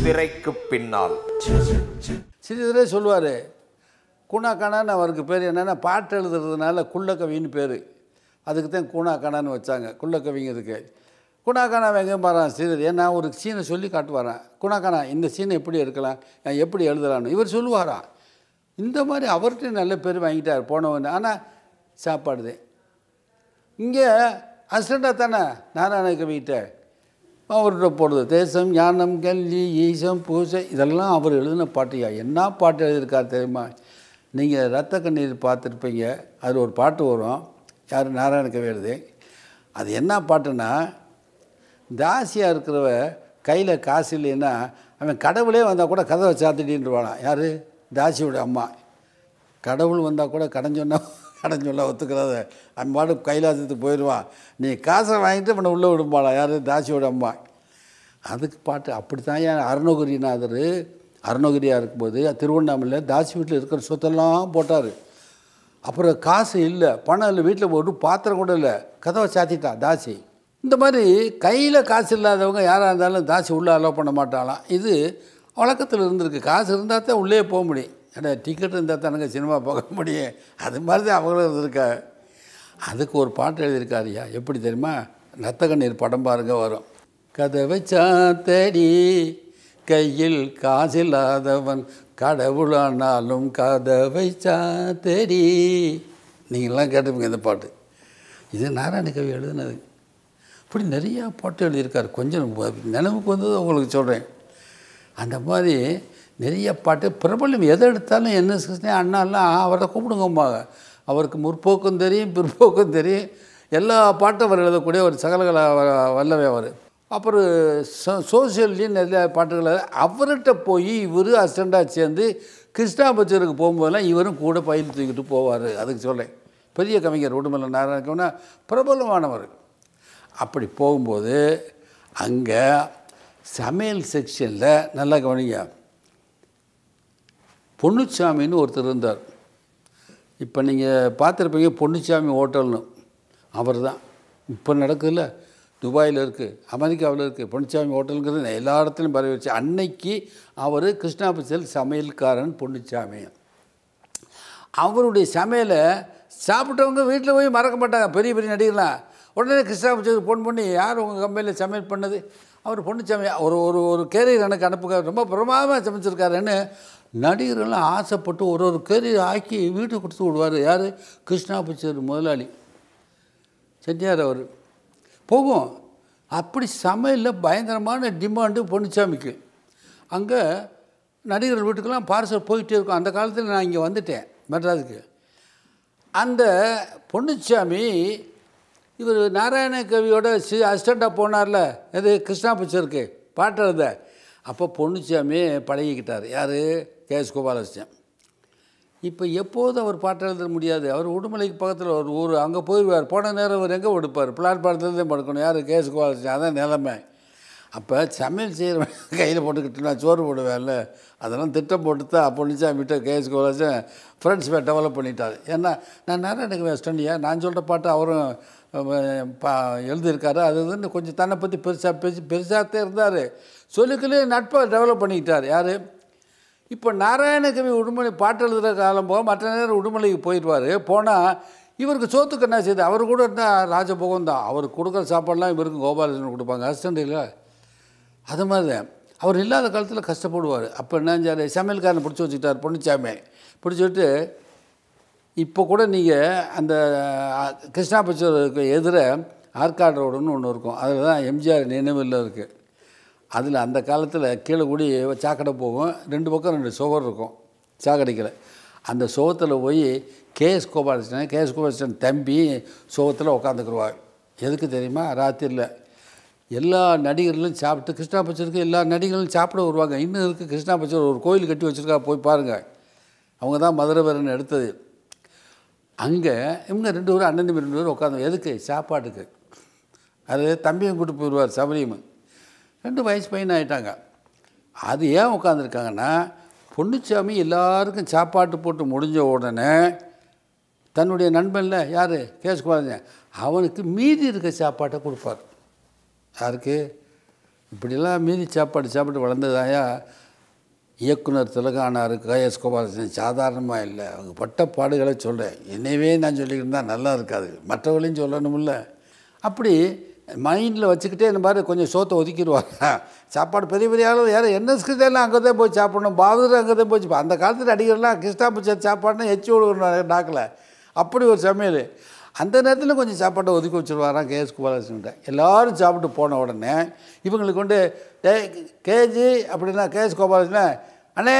திரைக்கு பின்னால் சிறிதரே சொல்லுவார் கூனா கானான்னு அவருக்கு பேர் என்னென்னா பாட்டு எழுதுறதுனால குள்ளக்கவின்னு பேர் அதுக்கு தான் கூனா கானான்னு வச்சாங்க குள்ளக்கவிங்கிறதுக்கு கூனா கானா எங்கே பாறான் ஸ்ரீதர் ஏன்னா ஒரு சீனை சொல்லி காட்டுவாரான் கூனா கானா இந்த சீனை எப்படி எடுக்கலாம் நான் எப்படி எழுதலாம்னு இவர் சொல்லுவாராம் இந்த மாதிரி அவர்கிட்ட நல்ல பேர் வாங்கிட்டார் போனவன் ஆனால் சாப்பாடு தான் இங்கே அசிஸ்டண்டாக தானே நாராயண கவிகிட்ட அவர்கிட்ட போடுது தேசம் ஞானம் கல்வி ஈசம் பூசை இதெல்லாம் அவர் எழுதின பாட்டுயா என்ன பாட்டு எழுதியிருக்கார் தெரியுமா நீங்கள் ரத்த கண்ணீர் பார்த்துருப்பீங்க அதில் ஒரு பாட்டு வரும் யார் நாராயண கவி எழுது அது என்ன பாட்டுன்னா தாசியாக இருக்கிறவ கையில் காசு இல்லைன்னா அவன் கடவுளே வந்தால் கூட கதவை சாத்திட்டின்றானா யார் தாசியோட அம்மா கடவுள் வந்தால் கூட கடன் சொன்னால் கடன் சொல்ல ஒத்துக்கிறத அவன் பாடு கைலாசத்துக்கு போயிடுவான் நீ காசை வாங்கிட்டு அவனை உள்ளே விடும்பாளா யார் தாசியோட அம்மா அதுக்கு பாட்டு அப்படி தான் ஏன் அருணகிரிநாதர் அருணகிரியாக இருக்கும்போது திருவண்ணாமலையில் தாசி வீட்டில் இருக்கிற சொத்தெல்லாம் போட்டார் அப்புறம் காசு இல்லை பணம் இல்லை வீட்டில் ஒரு பாத்திரம் கூட இல்லை கதவை சாத்திட்டான் தாசி இந்த மாதிரி கையில் காசு இல்லாதவங்க யாராக இருந்தாலும் தாசி உள்ளே அலோவ் பண்ண மாட்டாளாம் இது வழக்கத்தில் இருந்திருக்கு காசு இருந்தால் தான் உள்ளே போக முடியும் ஏன்னா டிக்கெட் இருந்தால் தானுங்க சினிமா பார்க்க முடியும் அது மாதிரி தான் அவங்களும் இருந்திருக்கா அதுக்கு ஒரு பாட்டு எழுதியிருக்காருயா எப்படி தெரியுமா ரத்த கண்ணீர் படம் பாருங்க வரும் கதவை சாத்தடி கையில் காசில்லாதவன் கடவுளானாலும் கதவை சாத்தடி நீங்கள்லாம் கேட்டுப்பீங்க இந்த பாட்டு இது நாராயண கவி எழுதுனது இப்படி நிறையா பாட்டு எழுதியிருக்காரு கொஞ்சம் நினைவுக்கு வந்தது உங்களுக்கு சொல்கிறேன் அந்த மாதிரி நிறைய பாட்டு பிரபலம் எதை எடுத்தாலும் என்ன கிருஷ்ணன் அண்ணாலாம் அவரை கூப்பிடுங்கம்மா அவருக்கு முற்போக்கும் தெரியும் பிற்போக்கும் தெரியும் எல்லா பாட்டும் அவர் எழுதக்கூடிய ஒரு சகலகல வல்லவே அவர் அப்புறம் சோ சோசியல்லையும் நிறைய பாட்டுகளை அவர்கிட்ட போய் இவர் அசிஸ்டண்டாக சேர்ந்து கிருஷ்ணா பச்சருக்கு போகும்போதெல்லாம் இவரும் கூட பயில் தூக்கிட்டு போவார் அதுக்கு சொல்கிறேன் பெரிய கவிஞர் உடுமலை நாராயணக்கம்னா பிரபலமானவர் அப்படி போகும்போது அங்கே சமையல் செக்ஷனில் நல்லா கவனிங்க பொன்னுச்சாமின்னு ஒருத்தர் இருந்தார் இப்போ நீங்கள் பார்த்துருப்பீங்க பொன்னுச்சாமி ஹோட்டல்னு அவர் தான் இப்போ நடக்குதுல்ல துபாயில் இருக்குது அமெரிக்காவில் இருக்குது பொன்னுச்சாமி ஹோட்டலுங்கிறது எல்லா இடத்துலையும் பரவி வச்சு அன்னைக்கு அவர் கிருஷ்ணாபிசல் சமையல்காரன் பொன்னுச்சாமி அவருடைய சமையலை சாப்பிட்டவங்க வீட்டில் போய் மறக்க மாட்டாங்க பெரிய பெரிய நடிகர்லாம் உடனே கிருஷ்ணாபிச்சருக்கு ஃபோன் பண்ணி யார் உங்கள் கம்பெனியில் சமையல் பண்ணது அவர் பொண்ணுச்சாமி ஒரு ஒரு ஒரு கேரியர் எனக்கு அனுப்புங்க ரொம்ப பிரமாதமாக சமைச்சிருக்காருன்னு நடிகர்கள்லாம் ஆசைப்பட்டு ஒரு ஒரு கேரியர் ஆக்கி வீட்டுக்கு கொடுத்து விடுவார் யார் கிருஷ்ணா பிச்சர் முதலாளி செட்டியார் அவர் போகும் அப்படி சமையலில் பயங்கரமான டிமாண்டு பொன்னுச்சாமிக்கு அங்கே நடிகர்கள் வீட்டுக்கெல்லாம் பார்சல் போயிட்டே இருக்கும் அந்த காலத்தில் நான் இங்கே வந்துட்டேன் மெட்ராஸுக்கு அந்த பொன்னுச்சாமி இவர் நாராயண கவியோட சி அசிஸ்டண்ட்டாக போனார்ல எது கிருஷ்ணா பிக்சருக்கு பாட்டு எழுத அப்போ பொன்னுச்சாமி பழகிக்கிட்டார் யார் கே எஸ் கோபாலகிருஷ்ணன் இப்போ எப்போதும் அவர் பாட்டு எழுத முடியாது அவர் உடுமலைக்கு பக்கத்தில் ஒரு ஊர் அங்கே போயிடுவார் போன நேரம் அவர் எங்கே படுப்பார் பிளாட்பாரத்தில் தான் படுக்கணும் யார் கே எஸ் கோபாலகிருஷ்ணன் அதான் நிலைமை அப்போ சமையல் செய்கிறவன் கையில் போட்டுக்கிட்டு நான் சோறு போடுவேன்ல அதெல்லாம் திட்டம் போட்டு தான் பொன்னிச்சாமிகிட்ட கேஎஸ் கோலாச்சும் ஃப்ரெண்ட்ஸ் டெவலப் பண்ணிட்டார் ஏன்னா நான் நாராயணக்கு வெஸ்டர்னியா நான் சொல்கிற பாட்டு அவரும் அஹ், பா எழுதியிருக்காரு அது வந்து கொஞ்சம் தன்னை பற்றி பெருசாக பேசி பெருசாகத்தே இருந்தார் சொல்லிக்கலே நட்பை டெவலப் பண்ணிக்கிட்டார் யார் இப்போ நாராயணகவி உடுமலை பாட்டு எழுதுகிற காலம் போக மற்ற நேரம் உடுமலைக்கு போயிடுவார் போனால் இவருக்கு சோத்துக்கு என்ன செய்யுது அவர் கூட இருந்தால் ராஜபோகம் தான் அவருக்கு கொடுக்குற சாப்பாடுலாம் இவருக்கு கோபாலகிருஷ்ணன் கொடுப்பாங்க அசிஸ்டண்ட் இல்லை அது மாதிரி தான் அவர் இல்லாத காலத்தில் கஷ்டப்படுவார் அப்போ என்ன செஞ்சார் சமையல்காரனை பிடிச்சி வச்சுக்கிட்டார் பொன்னிச்சாமி பிடிச்சி விட்டு இப்போ கூட நீங்கள் அந்த அஹ், கிருஷ்ணா பச்சருக்கு எதிர ஆற்காடு ரோடுன்னு ஒன்று இருக்கும் அதில் தான் எம்ஜிஆர் நினைவில் இருக்குது அதில் அந்த காலத்தில் கீழே கூடி சாக்கடை போகும் ரெண்டு பக்கம் ரெண்டு சுவர் இருக்கும் சாக்கடைக்கில் அந்த சுவத்தில் போய் கேஎஸ் கோபாலகிருஷ்ணன் கேஎஸ் கோபாலகிருஷ்ணன் தம்பி சுவத்தில் உட்காந்துக்குருவாங்க எதுக்கு தெரியுமா ராத்திரியில் எல்லா நடிகர்களும் சாப்பிட்டு கிருஷ்ணா பச்சருக்கு எல்லா நடிகர்களும் சாப்பிட வருவாங்க இன்னும் இருக்குது கிருஷ்ணா பச்சர் ஒரு கோயில் கட்டி வச்சுருக்கா போய் பாருங்கள் அவங்க தான் மதுரை வீரன் எடுத்தது அங்கே இவங்க ரெண்டு பேரும் அண்ணன் தம்பி ரெண்டு பேரும் உட்காந்து எதுக்கு சாப்பாட்டுக்கு அது தம்பியும் கூட்டு போயிடுவார் சபரியும் ரெண்டு வயசு பையன் ஆகிட்டாங்க அது ஏன் உட்காந்துருக்காங்கன்னா பொன்னுச்சாமி எல்லாருக்கும் சாப்பாட்டு போட்டு முடிஞ்ச உடனே தன்னுடைய நண்பன்ல யார் கேஸ் குமாரன் அவனுக்கு மீதி இருக்க சாப்பாட்டை கொடுப்பார் யாருக்கு இப்படிலாம் மீதி சாப்பாடு சாப்பிட்டு வளர்ந்ததாயா இயக்குனர் திலகானார் கேஎஸ் கோபாலகிருஷ்ணன் சாதாரணமாக இல்லை அவங்க பட்ட பாடுகளை சொல்கிறேன் என்னையவே நான் சொல்லிக்கிட்டு இருந்தால் நல்லா இருக்காது மற்றவர்களையும் சொல்லணுமில்ல அப்படி மைண்டில் வச்சுக்கிட்டே இந்த மாதிரி கொஞ்சம் சோத்தை ஒதுக்கிடுவாங்க சாப்பாடு பெரிய பெரிய ஆளு யாரும் என்எஸ்கிட்டெல்லாம் அங்கே தான் போய் சாப்பிடணும் பாதுர் அங்கே தான் போய் சாப்பிடணும். அந்த காலத்தில் அடிக்கிறலாம் கிருஷ்ணாபட்சர் சாப்பாடுனா எச்சி விடுவோம் நாக்கில் அப்படி ஒரு சமையல் அந்த நேரத்தில் கொஞ்சம் சாப்பாட்டை ஒதுக்கி வச்சுருவாராம் கேஎஸ் குமாரகிருஷ்ணன் எல்லாரும் சாப்பிட்டு போன உடனே இவங்களுக்கு கொண்டு டேய் கேஜி அப்படின்னா கேஎஸ் கோபாலகிருஷ்ணன் அண்ணே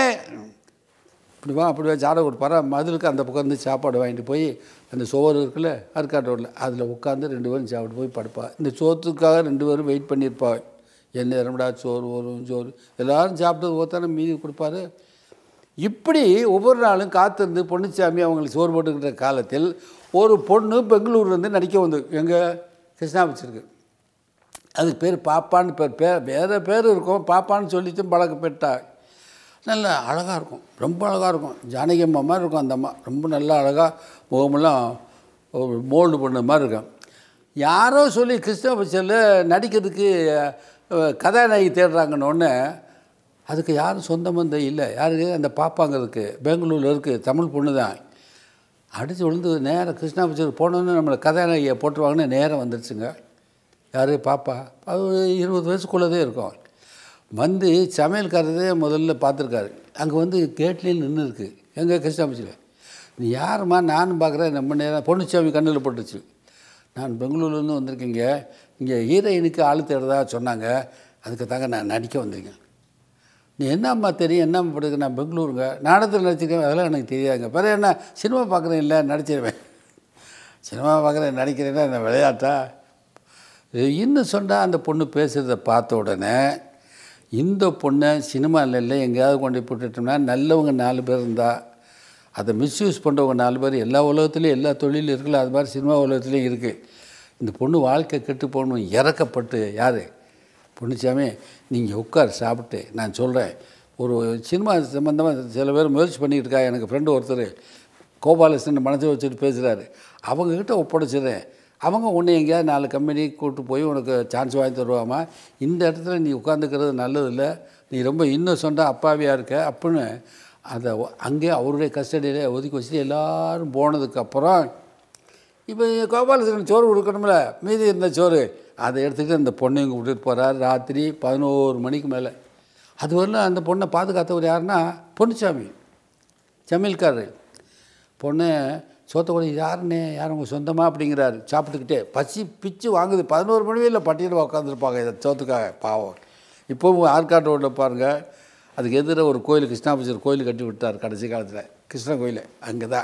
இப்படி வா அப்படி வா சாடை கொடுப்பாரா மதுளுக்கு அந்த பக்கம் இருந்து சாப்பாடு வாங்கிட்டு போய் அந்த சோறு இருக்குல்ல அர்க்காட் ரோட்டில் அதில் உட்காந்து ரெண்டு பேரும் சாப்பிட்டு போய் படுப்பா இந்த சோத்துக்காக ரெண்டு பேரும் வெயிட் பண்ணியிருப்பா என்ன இரண்டா சோறு வரும் சோறு எல்லாரும் சாப்பிட்டு ஒருத்தானே மீதி கொடுப்பாரு இப்படி ஒவ்வொரு நாளும் காத்திருந்து பொன்னுச்சாமி அவங்களுக்கு சோறு போட்டுக்கிட்ட காலத்தில் ஒரு பொண்ணு பெங்களூர்லேருந்து நடிக்க வந்து எங்கள் கிருஷ்ணாபிச்சிருக்கு அதுக்கு பேர் பாப்பான்னு பேர் பேர் வேறு பேர் இருக்கும் பாப்பான்னு சொல்லிட்டு பழக்கப்பட்டா நல்ல அழகாக இருக்கும் ரொம்ப அழகாக இருக்கும் ஜானகி அம்மா மாதிரி இருக்கும் அந்த அம்மா ரொம்ப நல்லா அழகாக முகமெல்லாம் ஒரு மோல்டு பண்ண மாதிரி இருக்கும் யாரோ சொல்லி கிருஷ்ண பட்சத்தில் நடிக்கிறதுக்கு அஹ், கதாநாயகி தேடுறாங்கன்னு ஒன்று அதுக்கு யாரும் சொந்த பந்தம் இல்லை யாருக்கு அந்த பாப்பாங்க இருக்குது பெங்களூரில் இருக்குது தமிழ் பொண்ணு தான் அடித்து விழுந்து நேராக கிருஷ்ணா பட்சத்தில் போனோன்னு நம்மளை கதாநாயகியை போட்டுருவாங்கன்னு நேரம் வந்துருச்சுங்க யார் பாப்பா அது ஒரு இருபது வயசுக்குள்ளதே இருக்கும் வந்து சமையல்காரதே முதல்ல பார்த்துருக்காரு அங்கே வந்து கேட்லேயே நின்று இருக்கு எங்கள் கிருஷ்ணாபட்சியில் நீ யாரும்மா நானும் பார்க்குறேன் நம்ம நேரம் பொன்னுச்சாமி கண்ணில் போட்டுச்சு நான் பெங்களூர்லேருந்து வந்திருக்கேங்க இங்கே ஹீரோயினுக்கு ஆள் தேடுறதா சொன்னாங்க அதுக்கு தாங்க நான் நடிக்க வந்திருக்கேன் நீ என்னம்மா தெரியும் என்னம்மா படுக்க நான் பெங்களூருங்க நாடகத்தில் நடிச்சிருக்கேன் அதெல்லாம் எனக்கு தெரியாதுங்க பிறகு என்ன சினிமா பார்க்குறேன் இல்லை நடிச்சிருவேன் சினிமா பார்க்குறேன் நடிக்கிறேன்னா என்ன விளையாட்டா இன்னும் சொன்னால் அந்த பொண்ணு பேசுகிறத பார்த்த உடனே இந்த பொண்ணை சினிமாவில் இல்லை எங்கேயாவது கொண்டு போய் போட்டுட்டோம்னா நல்லவங்க நாலு பேர் இருந்தால் அதை மிஸ்யூஸ் பண்ணுறவங்க நாலு பேர் எல்லா உலகத்துலேயும் எல்லா தொழிலும் இருக்குல்ல அது மாதிரி சினிமா உலகத்துலேயும் இருக்குது இந்த பொண்ணு வாழ்க்கை கெட்டு போகணும் இறக்கப்பட்டு யார் பொண்ணுச்சாமி நீங்கள் உட்கார் சாப்பிட்டு நான் சொல்கிறேன் ஒரு சினிமா சம்மந்தமாக சில பேர் முயற்சி பண்ணிக்கிட்டு இருக்கா எனக்கு ஃப்ரெண்டு ஒருத்தர் கோபாலகிருஷ்ணன் மனசில் வச்சுட்டு பேசுகிறாரு அவங்கக்கிட்ட ஒப்படைச்சிடுறேன் அவங்க உன்னை எங்கேயாவது நாலு கம்பெனி கூப்பிட்டு போய் உனக்கு சான்ஸ் வாங்கி தருவாமா இந்த இடத்துல நீ உட்காந்துக்கிறது நல்லதில்லை நீ ரொம்ப இன்னசெண்டாக அப்பாவியாக இருக்க அப்படின்னு அதை ஒ- அங்கேயே அவருடைய கஸ்டடியிலே ஒதுக்கி வச்சுட்டு எல்லாரும் போனதுக்கப்புறம் இப்போ கோபாலகிருஷ்ணன் சோறு கொடுக்கணும்ல மீதி இருந்த சோறு அதை எடுத்துக்கிட்டு அந்த பொண்ணையும் விட்டுட்டு போகிறார் ராத்திரி பதினோரு மணிக்கு மேலே அது வரலும் அந்த பொண்ணை பாதுகாத்தவர் யாருன்னா பொன்னுச்சாமி சமையல்காரர் பொண்ணு சோத்த கூட யாருண்ணே யார் உங்கள் சொந்தமாக அப்படிங்கிறாரு சாப்பிட்டுக்கிட்டே பசி பிச்சு வாங்குது பதினோரு மணி இல்லை பட்டியலில் உட்காந்துருப்பாங்க இதை சோத்துக்காக பாவம் இப்போவும் ஆற்காடு ரோட்டில் பாருங்கள் அதுக்கு எதிர ஒரு கோயில் கிருஷ்ணாபுஜர் கோயில் கட்டி விட்டார் கடைசி காலத்தில் கிருஷ்ண கோயில் அங்கே தான்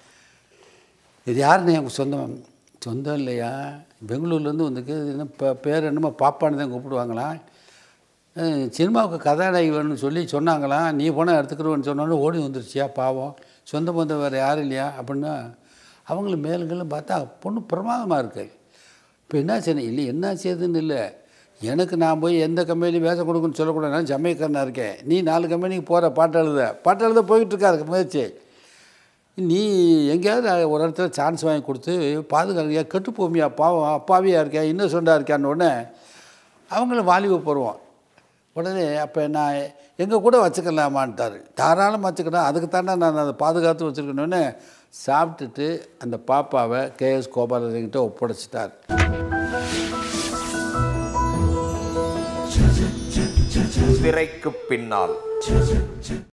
இது யாருண்ணே உங்கள் சொந்தம் சொந்தம் இல்லையா பெங்களூர்லேருந்து வந்துருக்கு இது என்ன பே- பேர் என்னமோ பாப்பான்னு தான் கூப்பிடுவாங்களாம் அஹ் சினிமாவுக்கு கதாநாயகி வேணும்னு சொல்லி சொன்னாங்களாம் நீ போனால் எடுத்துக்கிறோன்னு சொன்னோன்னு ஓடி வந்துருச்சியா பாவம் சொந்த பந்தம் வேறு யாரும் இல்லையா அப்படின்னா அவங்கள மேலுங்களும் பார்த்தா பொண்ணு பிரமாதமாக இருக்கு இப்போ என்ன செய்யணும் இல்லை என்ன செய்யுதுன்னு இல்லை எனக்கு நான் போய் எந்த கம்பெனிலையும் வேலை கொடுக்குன்னு சொல்லக்கூடாது நான் ஜமைக்காரனாக இருக்கேன் நீ நாலு கம்பெனிக்கு போகிற பாட்டு எழுத பாட்டு எழுத போயிட்டு இருக்கா அதுக்கு முயற்சி நீ எங்கேயாவது ஒரு இடத்துல சான்ஸ் வாங்கி கொடுத்து பாதுகாக்கியா கெட்டு போமியா பாவம் அப்பாவியாக இருக்கியா இன்னும் சொண்டா இருக்கியான்னு உடனே அவங்கள வாலிப போடுவோம் உடனே அப்போ நான் எங்கள் கூட வச்சுக்கலாமான்ட்டார் தாராளம் வச்சுக்கலாம் அதுக்கு தானே நான் அதை பாதுகாத்து வச்சுருக்கணுன்னு சாப்பிட்டுட்டு அந்த பாப்பாவை கேஎஸ் கோபாலகிட்ட ஒப்படைச்சிட்டார் திரைக்கு பின்னால்